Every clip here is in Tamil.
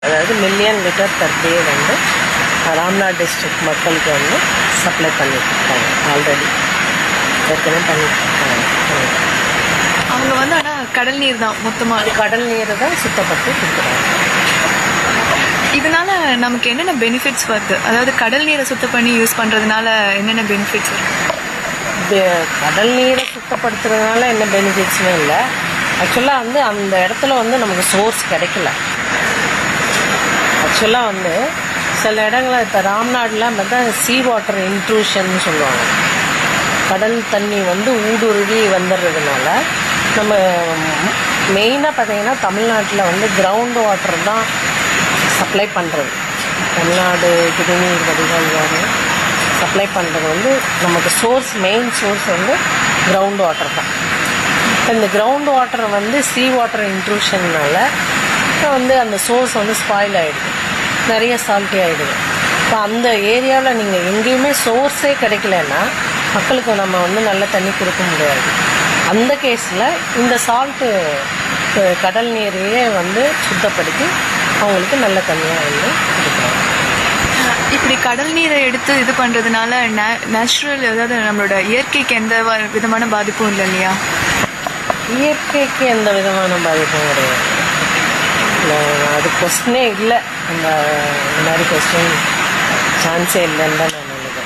அதாவது மில்லியன் லிட்டர் பர் டே வந்து ராம்நாத் டிஸ்ட்ரிக்ட் மக்களுக்கு வந்து சப்ளை பண்ணிட்டு இருக்காங்க ஆல்ரெடி ஏற்கனவே பண்ணிட்டு இருக்காங்க ம். அவங்க வந்து ஆனா கடல் நீர் தான் மொத்தமா அது கடல் நீரை தான் சுத்தப்படுத்தி கொடுக்குறாங்க இதனால நமக்கு என்னென்ன பெனிஃபிட்ஸ் வருது அதாவது கடல் நீரை சுத்தம் பண்ணி யூஸ் பண்றதுனால என்னென்ன பெனிஃபிட்ஸ் வருது இது கடல் நீரை சுத்தப்படுத்துறதுனால என்ன பெனிஃபிட்ஸுமே இல்லை ஆக்சுவலாக வந்து அந்த இடத்துல வந்து நமக்கு சோர்ஸ் கிடைக்கல ஆக்சுவலாக வந்து சில இடங்களில் இப்போ ராம்நாடுலாம் பார்த்தா சீ வாட்டர் இன்ட்ரூஷன் சொல்லுவாங்க கடல் தண்ணி வந்து ஊடுருவி வந்துடுறதுனால நம்ம மெயினாக பார்த்தீங்கன்னா தமிழ்நாட்டில் வந்து கிரவுண்ட் வாட்டர் தான் சப்ளை பண்ணுறது தமிழ்நாடு குடிநீர் வடிகால் வாரியம் சப்ளை பண்ணுறது வந்து நமக்கு சோர்ஸ் மெயின் சோர்ஸ் வந்து கிரவுண்ட் வாட்டர் தான் இப்ப இந்த கிரவுண்ட் வாட்டர் வந்து சீ வாட்டர் இன்ட்ரூஷன்னால வந்து அந்த சோர்ஸ் வந்து ஸ்பாயில் ஆகிடுது நிறைய சால்ட்டி ஆகிடுது இப்போ அந்த ஏரியாவில் நீங்கள் எங்கேயுமே சோர்ஸே கிடைக்கலன்னா மக்களுக்கு நம்ம வந்து நல்ல தண்ணி கொடுக்க முடியாது அந்த கேஸில் இந்த சால்ட்டு கடல் நீரையே வந்து சுத்தப்படுத்தி அவங்களுக்கு நல்ல தண்ணியாக வந்து கொடுக்குறாங்க இப்படி கடல் நீரை எடுத்து இது பண்றதுனால நேச்சுரல் அதாவது நம்மளோட இயற்கைக்கு எந்த வ- விதமான பாதிப்பும் இல்லை இல்லையா இயற்கைக்கு எந்த விதமான பாதிப்பும் கிடையாது இல்லை, அது கொஸ்டினே இல்லை அந்த இந்த மாதிரி கொஸ்டின் சான்ஸே இல்லைன்னு தான் நான் நினைக்கிறேன்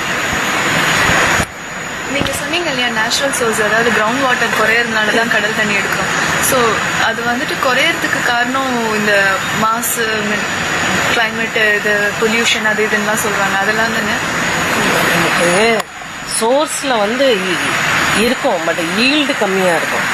நீங்க சொன்னீங்க இல்லையா நேச்சுரல் சோர்ஸ் அதாவது கிரவுண்ட் வாட்டர் குறையறதுனால தான் கடல் தண்ணி எடுக்கிறோம் ஸோ அது வந்துட்டு குறையறதுக்கு காரணம் இந்த மாசு கிளைமேட் இது பொல்யூஷன் அது இதுன்னெலாம் சொல்றாங்க அதெல்லாம் தானே நமக்கு சோர்ஸில் வந்து இ- இருக்கும் பட் ஈல்டு கம்மியாக இருக்கும்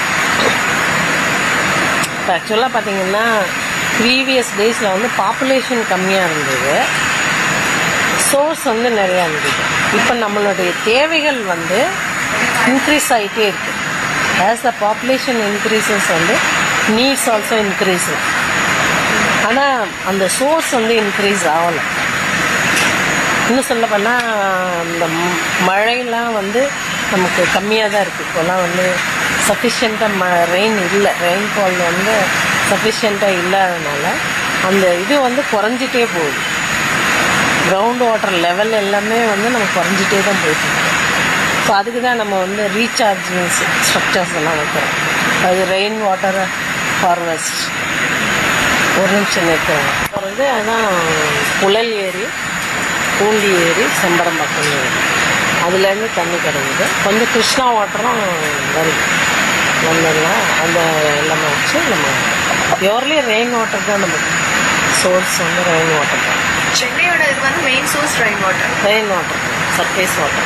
இப்போ ஆக்சுவலாக பார்த்தீங்கன்னா ப்ரீவியஸ் டேஸில் வந்து பாப்புலேஷன் கம்மியாக இருந்தது சோர்ஸ் வந்து நிறையா இருந்தது இப்போ நம்மளுடைய தேவைகள் வந்து இன்க்ரீஸ் ஆகிட்டே இருக்கு ஆஸ் த பாப்புலேஷன் இன்க்ரீசஸ் வந்து நீட்ஸ் ஆல்சோ இன்க்ரீசஸ் ஆனால் அந்த சோர்ஸ் வந்து இன்க்ரீஸ் ஆகலை இன்னும் சொல்ல போனால் இந்த ம- மழைலாம் வந்து நமக்கு கம்மியாக தான் இருக்குது இப்போலாம் வந்து சஃபிஷியண்ட்டாக ம ரெயின் இல்லை ரெயின்ஃபால் வந்து சஃபிஷியண்ட்டாக இல்லாதனால அந்த இது வந்து குறைஞ்சிட்டே போகுது கிரவுண்ட் வாட்டர் லெவல் எல்லாமே வந்து நம்ம குறைஞ்சிட்டே தான் போயிட்டு இருக்கு ஸோ அதுக்கு தான் நம்ம வந்து ரீசார்ஜிங் ஸ்ட்ரக்சர்ஸ் எல்லாம் வைக்கிறோம் அது ரெயின் வாட்டர் ஹார்வெஸ்ட் ஒரு நிமிஷம் நிறுத்துவாங்க அப்புறம் அதான் புழல் ஏரி பூண்டி ஏரி செம்பரம்பாக்கம் ஏரி அதுலேருந்து தண்ணி கிடைக்குது கொஞ்சம் கிருஷ்ணா வாட்டரும் வருது வந்ததுன்னா அந்த எல்லாமே வச்சு நம்ம பியூர்லி ரெயின் வாட்டர் தான் நமக்கு சோர்ஸ் வந்து ரெயின் வாட்டர் தான் சென்னையோட இது வந்து main source rain water rain water surface water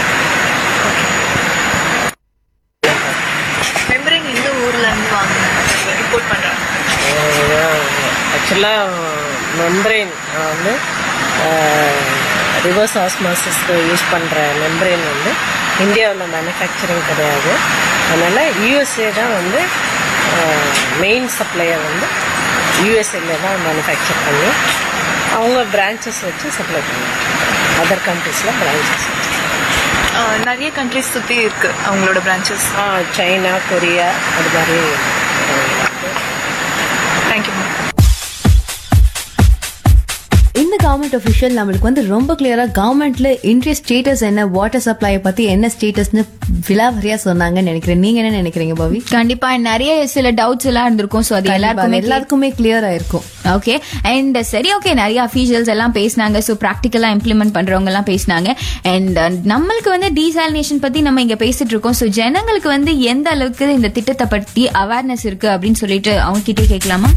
மெம்பரிங் எந்த ஊர்ல இருந்து வாங்க ரிப்போர்ட் பண்றாங்க ஆக்சுவலாக மெம்பரெயின் வந்து ரிவர்ஸ் ஆஸ்மாசிஸ்க்கு யூஸ் பண்ணுற மெம்பரெயின் வந்து இந்தியாவில் மேனுஃபேக்சரிங் கிடையாது அதனால் யூஎஸ்ஏ தான் வந்து மெயின் சப்ளையர் வந்து யூஎஸ்ஏல தான் மேனுஃபேக்சர் பண்ணி அவங்க பிரான்ச்சஸ் வச்சு சப்ளை பண்ணுவாங்க அதர் கண்ட்ரீஸில் பிரான்ச்சஸ் வச்சு அஹ், நிறைய கண்ட்ரிஸ் சுத்தி இருக்கு அவங்களோட பிரான்ச்சஸ் ஆ, சைனா கொரியா அது மாதிரி அஹ், தேங்க்யூ மேம் இந்த கவர்மெண்ட் அஃபிஷியல் நம்மளுக்கு வந்து ரொம்ப கிளியரா கவர்மெண்ட்ல இன்றைய ஸ்டேட்டஸ் என்ன வாட்டர் சப்ளையை பத்தி என்ன ஸ்டேட்டஸ்னு விலாவரியா சொன்னாங்கன்னு நினைக்கிறேன் நீங்க என்ன நினைக்கிறீங்க பவி கண்டிப்பா நிறைய சில டவுட்ஸ் எல்லாம் இருந்திருக்கும் சோ அது எல்லாருக்குமே எல்லாருக்குமே கிளியர் ஆயிருக்கும் ஓகே அண்ட் சரி ஓகே நிறைய அஃபீஷியல்ஸ் எல்லாம் பேசினாங்க ஸோ ப்ராக்டிக்கலா இம்ப்ளிமெண்ட் பண்றவங்க எல்லாம் பேசினாங்க அண்ட் நம்மளுக்கு வந்து டீசாலினேஷன் பத்தி நம்ம இங்க பேசிட்டு இருக்கோம் ஸோ ஜனங்களுக்கு வந்து எந்த அளவுக்கு இந்த திட்டத்தை பத்தி அவேர்னஸ் இருக்கு அப்படின்னு சொல்லிட்டு அவங்க கிட்டே கேட்கலாமா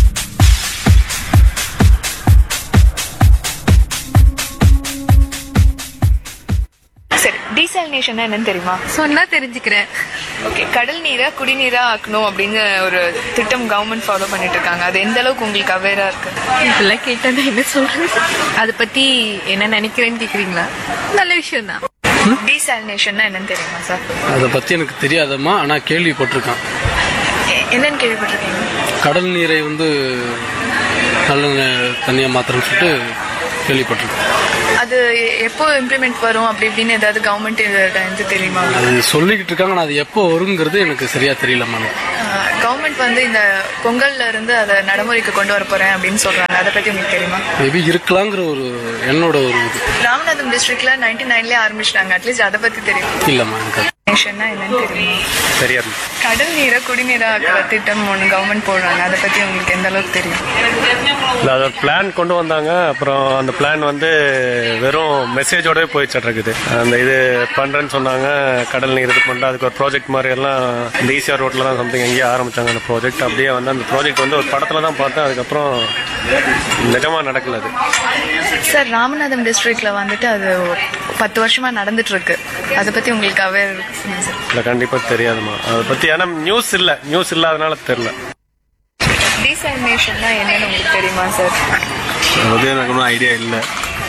சரி டீசாலினேஷன் என்னன்னு தெரியுமா சொன்னா தெரிஞ்சுக்கிறேன் ஓகே கடல் நீரை குடிநீரா ஆக்கணும் அப்படின்னு ஒரு திட்டம் கவர்மெண்ட் ஃபாலோ பண்ணிட்டு இருக்காங்க அது எந்த அளவுக்கு உங்களுக்கு அவேரா இருக்கு இப்பெல்லாம் கேட்டா என்ன சொல்றது அதை பத்தி என்ன நினைக்கிறேன்னு கேக்குறீங்களா நல்ல விஷயம் தான் டீசாலினேஷன் என்னன்னு தெரியுமா சார் அதை பற்றி எனக்கு தெரியாதம்மா ஆனால் கேள்விப்பட்டிருக்கேன் என்னன்னு கேள்விப்பட்டிருக்கீங்க கடல் நீரை வந்து நல்ல தண்ணியாக மாத்திரம்னு சொல்லிட்டு கேள்விப்பட்டிருக்கேன் அது எப்போ இம்ப்ளிமெண்ட் வரும் அப்படி இப்படின்னு ஏதாவது கவர்மெண்ட் இருந்து தெரியுமா அது சொல்லிக்கிட்டு இருக்காங்க ஆனால் அது எப்போ வருங்கிறது எனக்கு சரியா தெரியலம்மா எனக்கு. கவர்மெண்ட் வந்து இந்த பொங்கல்ல இருந்து அதை நடைமுறைக்கு கொண்டு வர போறேன் அப்படின்னு சொல்றாங்க அதை பத்தி உங்களுக்கு தெரியுமா மேபி இருக்கலாங்கிற ஒரு என்னோட ஒரு இது ராமநாதம் டிஸ்ட்ரிக்ட்ல நைன்டி நைன்லயே ஆரம்பிச்சிட்டாங்க அட்லீஸ்ட் அதை பத்தி தெரியும் இல்லைம்மா எனக்கு அது நேஷன்னா என்னன்னு தெரியுமா தெரியாது கடல் நீரை குடிநீராக்குற திட்டம் ஒன்று கவர்மெண்ட் போடுறாங்க அதை பத்தி உங்களுக்கு எந்த அளவுக்கு தெரியும் இல்ல, அது பிளான் கொண்டு வந்தாங்க அப்புறம் அந்த பிளான் வந்து வெறும் மெசேஜோடவே போயிட்டு இருக்குது அந்த இது பண்றேன்னு சொன்னாங்க கடல் நீர் இது பண்ணா அதுக்கு ஒரு ப்ராஜெக்ட் மாதிரி எல்லாம் இந்த ஈசிஆர் ரோட்ல தான் சம்திங் எங்கேயோ ஆரம்பிச்சாங்க அந்த ப்ராஜெக்ட் அப்படியே வந்து அந்த ப்ராஜெக்ட் வந்து ஒரு படத்துல தான் பார்த்தேன் அதுக்கப்புறம் நிஜமா நடக்கல அது சார் ராமநாதம் டிஸ்ட்ரிக்ட்ல வந்துட்டு அது பத்து வருஷமா நடந்துட்டு இருக்கு அதை பத்தி உங்களுக்கு அவேர் சார் இல்ல கண்டிப்பா தெரியாதுமா அதை பத்தி ஏன்னா நியூஸ் இல்ல நியூஸ் இல்லாதனால தெரியல டீசாலினேஷன்னா என்னன்னு உங்களுக்கு தெரியுமா சார் அது எனக்கு ஒன்றும் ஐடியா இல்லை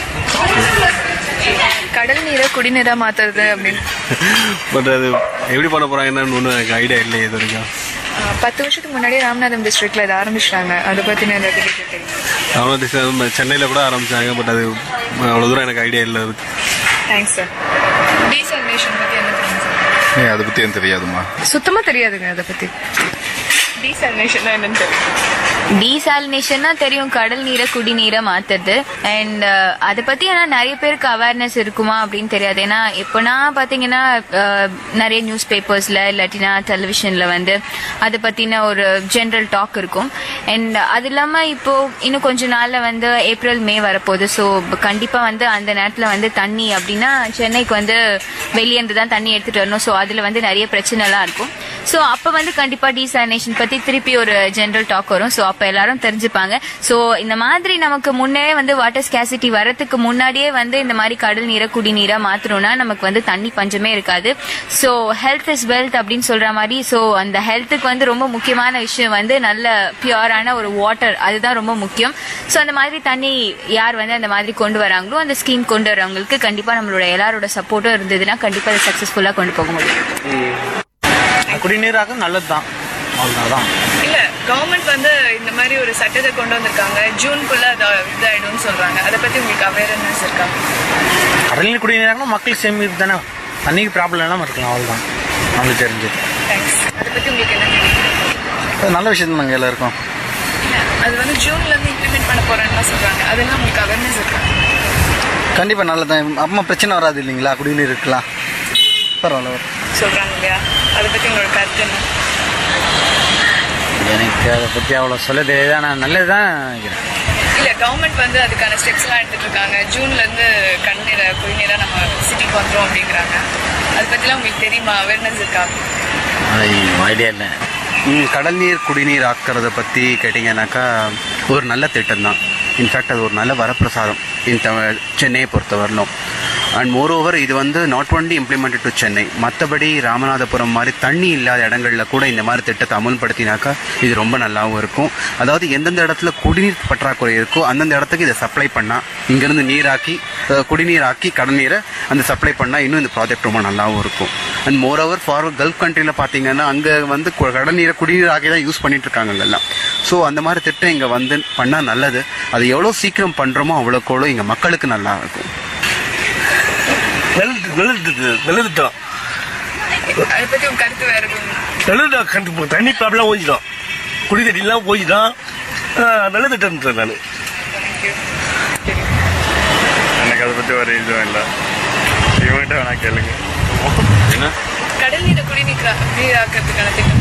கடல் நீரை குடிநீரா மாத்துறது அப்படின்னு பட் அது எப்படி பண்ண போறாங்கன்னு ஒன்றும் எனக்கு ஐடியா இல்லை இது வரைக்கும் அஹ், பத்து வருஷத்துக்கு முன்னாடியே ராமநாதம் டிஸ்ட்ரிக்ட்ல இதை ஆரம்பிச்சிட்டாங்க அதை பத்தின ஏதாவது detail தெரியுமா அவங்க சென்னையில் கூட ஆரம்பிச்சாங்க பட் அது அவ்வளோ தூரம் எனக்கு ஐடியா இல்லை அதுக்கு தேங்க்ஸ் சார் டீசாலினேஷன் பத்தி என்ன தெரியும் சார் அதை பத்தி எனக்கு தெரியாதுமா சுத்தமா தெரியாதுங்க அதை பத்தி டீசாலினேஷன் என்னன்னு தெரியும் டீசாலினேஷன்னா தெரியும் கடல் நீரை குடிநீரை மாத்துறது அண்ட் அதை பத்தி ஆனா நிறைய பேருக்கு அவேர்னஸ் இருக்குமா அப்படின்னு தெரியாது ஏன்னா எப்போனா பாத்தீங்கன்னா அஹ், நிறைய நியூஸ் பேப்பர்ஸ்ல இல்லாட்டினா டெலிவிஷன்ல வந்து அதை பத்தின ஒரு ஜென்ரல் டாக் இருக்கும் அண்ட் அது இல்லாம இப்போ இன்னும் கொஞ்ச நாள்ல வந்து ஏப்ரல் மே வரப்போகுது ஸோ கண்டிப்பா வந்து அந்த நேரத்துல வந்து தண்ணி அப்படின்னா சென்னைக்கு வந்து வெளியே இருந்து தான் தண்ணி எடுத்துட்டு வரணும் ஸோ அதுல வந்து நிறைய பிரச்சனை எல்லாம் இருக்கும் ஸோ அப்ப வந்து கண்டிப்பா டீசாலினேஷன் பத்தி திருப்பி ஒரு ஜென்ரல் டாக் வரும் ஸோ அப்ப எல்லாரும் தெரிஞ்சுப்பாங்க ஸோ இந்த மாதிரி நமக்கு முன்னே வந்து வாட்டர் ஸ்கேசிட்டி வரதுக்கு முன்னாடியே வந்து இந்த மாதிரி கடல் நீரை குடிநீரா மாத்தணும்னா நமக்கு வந்து தண்ணி பஞ்சமே இருக்காது ஸோ ஹெல்த் இஸ் வெல்த் அப்படின்னு சொல்ற மாதிரி ஸோ அந்த ஹெல்த்துக்கு வந்து ரொம்ப முக்கியமான விஷயம் வந்து நல்ல பியூரான ஒரு வாட்டர் அதுதான் ரொம்ப முக்கியம் ஸோ அந்த மாதிரி தண்ணி யார் வந்து அந்த மாதிரி கொண்டு வராங்களோ அந்த ஸ்கீம் கொண்டு வரவங்களுக்கு கண்டிப்பா நம்மளோட எல்லாரோட சப்போர்ட்டும் இருந்ததுன்னா கண்டிப்பா அதை சக்சஸ்ஃபுல்லா கொண்டு போக முடியும் குடிநீராக நல்லதுதான் அவ்வளவுதான் இல்ல கவர்மெண்ட் வந்து இந்த மாதிரி ஒரு சட்டத்தை கொண்டு வந்திருக்காங்க ஜூன்குள்ள அது இதாயிடும்னு சொல்றாங்க அதை பத்தி உங்களுக்கு அவேர்னஸ் இருக்கா கடல் குடிநீராகனா மக்கள் சேமிப்பு தானே தண்ணிக்கு ப்ராப்ளம் இல்லாமல் இருக்கலாம் அவ்வளவுதான் நம்மளுக்கு தெரிஞ்சது தேங்க்ஸ் அதை பத்தி உங்களுக்கு என்ன தெரியும் அது நல்ல விஷயம் தான் நாங்கள் எல்லாருக்கும் அது வந்து ஜூன்ல இருந்து இம்ப்ளிமெண்ட் பண்ண போறேன்னு சொல்றாங்க அதெல்லாம் உங்களுக்கு அவேர்னஸ் இருக்கா கண்டிப்பா நல்லதுதான் அம்மா பிரச்சனை வராது இல்லைங்களா குடிநீர் இருக்கலாம் பரவாயில்ல வரும். சொல்றாங்க இல்லையா அதை பத்தி உங்களோட கருத்து என்ன எனக்கு அதை பற்றி அவ்வளோ சொல்ல தெரியாது ஆனால் நல்லது தான் நினைக்கிறேன் இல்ல கவர்மெண்ட் வந்து அதுக்கான ஸ்டெப்ஸ் எல்லாம் எடுத்துட்டு இருக்காங்க ஜூன்ல இருந்து கண்ணீரை குடிநீரா நம்ம சிட்டிக்கு வந்துரும் அப்படிங்கிறாங்க அதை பத்திலாம் உங்களுக்கு தெரியுமா அவேர்னஸ் இருக்கா ஐடியா இல்லை ம், கடல் நீர் குடிநீர் ஆக்கிறத பற்றி கேட்டிங்கன்னாக்கா ஒரு நல்ல திட்டம் தான் இன்ஃபேக்ட் அது ஒரு நல்ல வரப்பிரசாதம் இந்த சென்னையை பொறுத்தவரையிலும் அண்ட் மோரோவர் இது வந்து not only implemented to Chennai மற்றபடி ராமநாதபுரம் மாதிரி தண்ணி இல்லாத இடங்களில் கூட இந்த மாதிரி திட்டத்தை அமுல்படுத்தினாக்கா இது ரொம்ப நல்லாவும் இருக்கும் அதாவது எந்தெந்த இடத்துல குடிநீர் பற்றாக்குறை இருக்கோ அந்தந்த இடத்துக்கு இதை சப்ளை பண்ணால் இங்கேருந்து நீராக்கி அஹ், குடிநீராக்கி கடல் நீரை அந்த சப்ளை பண்ணால் இன்னும் இந்த ப்ராஜெக்ட் ரொம்ப நல்லாவும் இருக்கும் அண்ட் மோரோவர் ஃபார் கல்ஃப் கண்ட்ரியில் பார்த்தீங்கன்னா அங்கே வந்து கு- கடல் நீரை குடிநீர் ஆக்கி தான் யூஸ் பண்ணிட்டு இருக்காங்க எல்லாம் ஸோ அந்த மாதிரி திட்டம் இங்கே வந்து பண்ணால் நல்லது அது எவ்வளோ சீக்கிரம் பண்ணுறோமோ அவ்வளோக்கு அவ்வளோ எங்கள் மக்களுக்கு நல்லா இருக்கும் வெள்ளத்திட்டம் அதை பத்தி உங்க கருத்து வேற எதுவும் வெள்ளத்திட்டம் கண்டு தண்ணி ப்ராப்ளம் போயிடும் குடி தண்ணிலாம் போயிடும் நல்ல திட்டம் நான் எனக்கு அதை பத்தி ஒரு இதுவும் இல்லை இவங்ககிட்ட வேணா கேளுங்க என்ன கடல் நீரை குடிநீர் நீராக்கிறதுக்கான திட்டம்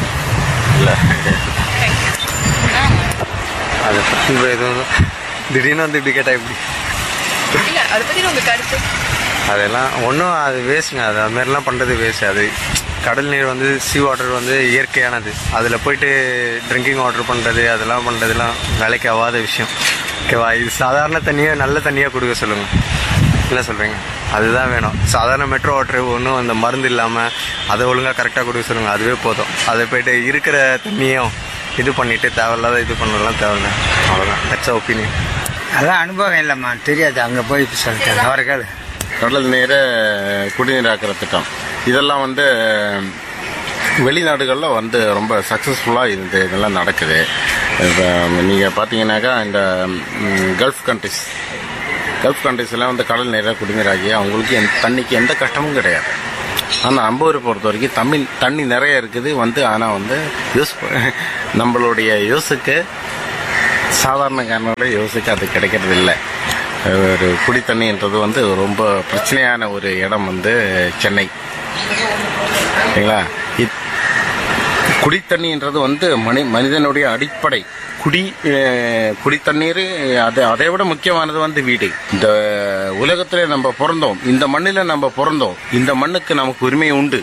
அதை பற்றி எதுவும் திடீர்னு வந்து இப்படி கேட்டால் எப்படி இல்ல அதை பத்தி உங்க கருத்து அதெல்லாம் ஒன்றும் அது வேஸ்ட்டுங்க அது அது மாதிரிலாம் பண்ணுறது வேஸ்ட் அது கடல் நீர் வந்து சி வாட்டர் வந்து இயற்கையானது அதில் போயிட்டு ட்ரிங்கிங் வாட்டர் பண்ணுறது அதெல்லாம் பண்ணுறதுலாம் வேலைக்கு ஆகாத விஷயம் ஓகேவா இது சாதாரண தண்ணியை நல்ல தண்ணியாக கொடுக்க சொல்லுங்கள் என்ன சொல்கிறீங்க அதுதான் வேணும் சாதாரண மெட்ரோ வாட்டர் ஒன்றும் அந்த மருந்து இல்லாமல் அதை ஒழுங்காக கரெக்டாக கொடுக்க சொல்லுங்கள் அதுவே போதும் அதை போயிட்டு இருக்கிற தண்ணியும் இது பண்ணிவிட்டு தேவையில்லாத இது பண்ணலாம் தேவையில்ல அவ்வளோதான் தட்ஸ் ஒப்பீனியன் அதான் அனுபவம் இல்லைம்மா தெரியாது அங்கே போய் சொல்லிட்டேன் அவரை கேளு கடல் நீரை குடிநீராக்கிற திட்டம் இதெல்லாம் வந்து வெளிநாடுகளில் வந்து ரொம்ப சக்ஸஸ்ஃபுல்லாக இந்த இதெல்லாம் நடக்குது இப்போ நீங்கள் பார்த்தீங்கன்னாக்கா இந்த ம், கல்ஃப் கண்ட்ரிஸ் கல்ஃப் கண்ட்ரிஸ் எல்லாம் வந்து கடல் நீரை குடிநீராக்கி அவங்களுக்கு எந்த தண்ணிக்கு எந்த கஷ்டமும் கிடையாது ஆனால் நம்ம ஊரை பொறுத்த வரைக்கும் தமிழ் தண்ணி நிறைய இருக்குது வந்து ஆனால் வந்து யூஸ் ப- நம்மளுடைய யூஸுக்கு சாதாரணக்காரனோட யூஸுக்கு அது கிடைக்கிறது இல்லை ஒரு குடி தண்ணின்றது வந்து ரொம்ப பிரச்சனையான ஒரு இடம் வந்து சென்னை சரிங்களா இத்- குடி தண்ணின்றது வந்து மனி மனிதனுடைய அடிப்படை குடி அஹ், குடி தண்ணீர் அது அதை விட முக்கியமானது வந்து வீடு இந்த உலகத்திலே நம்ம பிறந்தோம் இந்த மண்ணில நம்ம பிறந்தோம் இந்த மண்ணுக்கு நமக்கு உரிமை உண்டு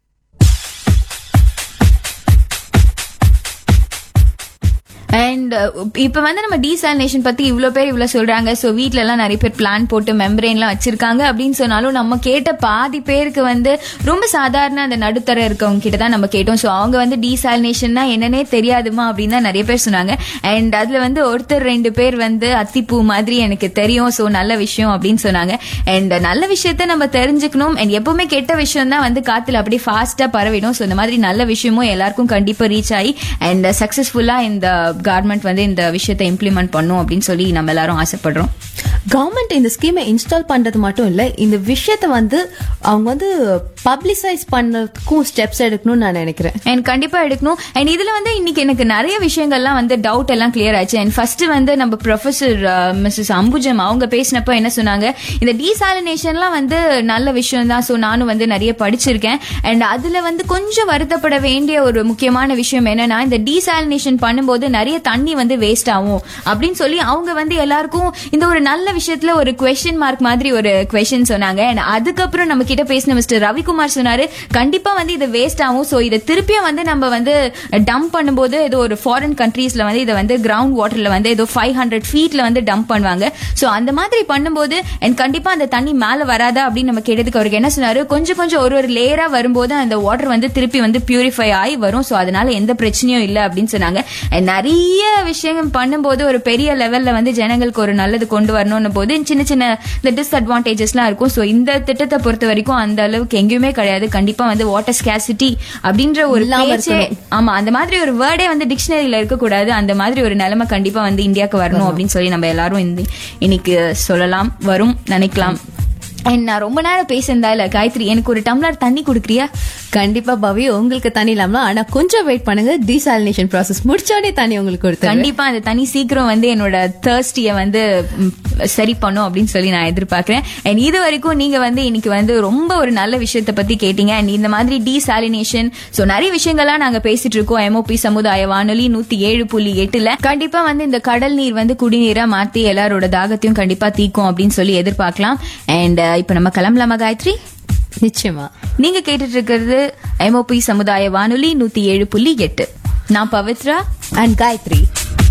அண்ட் இப்ப வந்து நம்ம டீசாலினேஷன் பத்தி இவ்ளோ பேர் இவ்ளோ சொல்றாங்க சோ வீட்ல எல்லாம் நிறைய பேர் பிளான் போட்டு மெம்பரேன்லாம் வச்சிருக்காங்க அப்படின்னு சொன்னாலும் நம்ம கேட்ட பாதி பேருக்கு வந்து ரொம்ப சாதாரண அந்த நடுத்தர இருக்கவங்க கிட்ட தான் நம்ம கேட்டோம் சோ அவங்க வந்து டீசாலினேஷன்னா என்னன்னே தெரியாதுமா அப்படின்னு தான் நிறைய பேர் சொன்னாங்க அண்ட் அதுல வந்து ஒருத்தர் ரெண்டு பேர் வந்து அத்திப்பூ மாதிரி எனக்கு தெரியும் சோ நல்ல விஷயம் அப்படின்னு சொன்னாங்க அண்ட் நல்ல விஷயத்த நம்ம தெரிஞ்சுக்கணும் அண்ட் எப்பவுமே கெட்ட விஷயம் தான் வந்து காத்துல அப்படியே ஃபாஸ்டா பரவிடும் சோ இந்த மாதிரி நல்ல விஷயமும் எல்லாருக்கும் கண்டிப்பா ரீச் ஆகி அண்ட் சக்சஸ்ஃபுல்லா இந்த கவர்மெண்ட் வந்து இந்த விஷயத்தை இம்ப்ளிமெண்ட் பண்ணும் அப்படின்னு சொல்லி நம்ம எல்லாரும் ஆசைப்படுறோம் கவர்மெண்ட் இந்த ஸ்கீமை இன்ஸ்டால் பண்றது மட்டும் இல்ல இந்த விஷயத்த வந்து அவங்க வந்து பப்ளிசைஸ் பண்றதுக்கும் ஸ்டெப்ஸ் எடுக்கணும்னு நான் நினைக்கிறேன் அண்ட் கண்டிப்பா எடுக்கணும் அண்ட் இதுல வந்து இன்னைக்கு எனக்கு நிறைய விஷயங்கள்லாம் வந்து டவுட் எல்லாம் கிளியர் ஆச்சு அண்ட் ஃபர்ஸ்ட் வந்து நம்ம ப்ரொஃபசர் மிஸ்ஸஸ் அம்புஜம் அவங்க பேசினப்ப என்ன சொன்னாங்க இந்த டீசாலினேஷன்லாம் வந்து நல்ல விஷயம் தான் ஸோ நானும் வந்து நிறைய படிச்சிருக்கேன் அண்ட் அதுல வந்து கொஞ்சம் வருத்தப்பட வேண்டிய ஒரு முக்கியமான விஷயம் என்னன்னா இந்த டீசாலினேஷன் பண்ணும்போது நிறைய தண்ணி வந்து வேஸ்ட் ஆகும் அப்படின்னு சொல்லி அவங்க வந்து எல்லாருக்கும் இந்த ஒரு நல்ல விஷயத்துல ஒரு கொஸ்டின் மார்க் மாதிரி ஒரு கொஸ்டின் சொன்னாங்க அண்ட் அதுக்கப்புறம் நம்ம கிட்ட பேசின மிஸ்டர் ரவிக்குமார் சொன்னாரு கண்டிப்பா வந்து இது வேஸ்ட் ஆகும் சோ இதை திருப்பியும் வந்து நம்ம வந்து டம்ப் பண்ணும்போது ஏதோ ஒரு ஃபாரின் கண்ட்ரீஸ்ல வந்து இதை வந்து கிரவுண்ட் வாட்டர்ல வந்து ஏதோ ஃபைவ் ஹண்ட்ரட் ஃபீட்ல வந்து டம்ப் பண்ணுவாங்க சோ அந்த மாதிரி பண்ணும்போது and கண்டிப்பா அந்த தண்ணி மேல வராதா அப்படின்னு நம்ம கேட்டதுக்கு அவருக்கு என்ன சொன்னாரு கொஞ்சம் கொஞ்சம் ஒரு ஒரு லேயரா வரும்போது அந்த வாட்டர் வந்து திருப்பி வந்து பியூரிஃபை ஆகி வரும் சோ அதனால எந்த பிரச்சனையும் இல்லை அப்படின்னு சொன்னாங்க And நிறைய விஷயங்கள் பண்ணும்போது ஒரு பெரிய லெவல்ல வந்து ஜனங்களுக்கு ஒரு நல்லது கொண்டு வரணும்னு போது சின்ன சின்ன இந்த டிஸ்அட்வான்டேஜஸ்லாம் இருக்கும் சோ இந்த திட்டத்தை பொறுத்த வரைக்கும் அந்த அளவுக்கு எங்கேயுமே கிடையாது கண்டிப்பா வந்து வாட்டர் ஸ்கேசிட்டி அப்படின்ற ஒரு இல்லாம பேச்சே இருக்கணும். ஆமா அந்த மாதிரி ஒரு வேர்டே வந்து டிக்ஷனரியில இருக்க கூடாது அந்த மாதிரி ஒரு நிலைமை கண்டிப்பா வந்து இந்தியாவுக்கு வரணும் அப்படின்னு சொல்லி நம்ம எல்லாரும் இந்த- இன்னைக்கு சொல்லலாம் வரும் நினைக்கலாம் And நான் ரொம்ப நேரம் பேசியிருந்தா இல்ல காயத்ரி எனக்கு ஒரு டம்ளர் தண்ணி குடுக்குறியா கண்டிப்பா பவி உங்களுக்கு தண்ணி இல்லாம ஆனா கொஞ்சம் வெயிட் பண்ணுங்க டீசாலினேஷன் ப்ராசஸ் முடிச்சோடனே தண்ணி உங்களுக்கு கொடுத்து கண்டிப்பா அந்த தண்ணி சீக்கிரம் வந்து என்னோட தேர்ஸ்டிய வந்து ம், சரி பண்ணும் அப்படின்னு சொல்லி நான் எதிர்பார்க்கிறேன் அண்ட் இது வரைக்கும் நீங்க வந்து இன்னைக்கு வந்து ரொம்ப ஒரு நல்ல விஷயத்தை பத்தி கேட்டீங்க அண்ட் இந்த மாதிரி டீசாலினேஷன் சோ நிறைய விஷயங்கள்லாம் நாங்க பேசிட்டு இருக்கோம் எம்ஓபி சமுதாய வானொலி நூத்தி ஏழு புள்ளி எட்டுல கண்டிப்பா வந்து இந்த கடல் நீர் வந்து குடிநீரா மாத்தி எல்லாரோட தாகத்தையும் கண்டிப்பா தீக்கும் அப்படின்னு சொல்லி எதிர்பார்க்கலாம் அண்ட் இப்ப நம்ம கிளம்பலாமா காயத்ரி நிச்சயமா நீங்க கேட்டுட்டு இருக்கிறது எம்ஓபி சமுதாய வானொலி நூத்தி ஏழு புள்ளி எட்டு நான் பவித்ரா அண்ட் காயத்ரி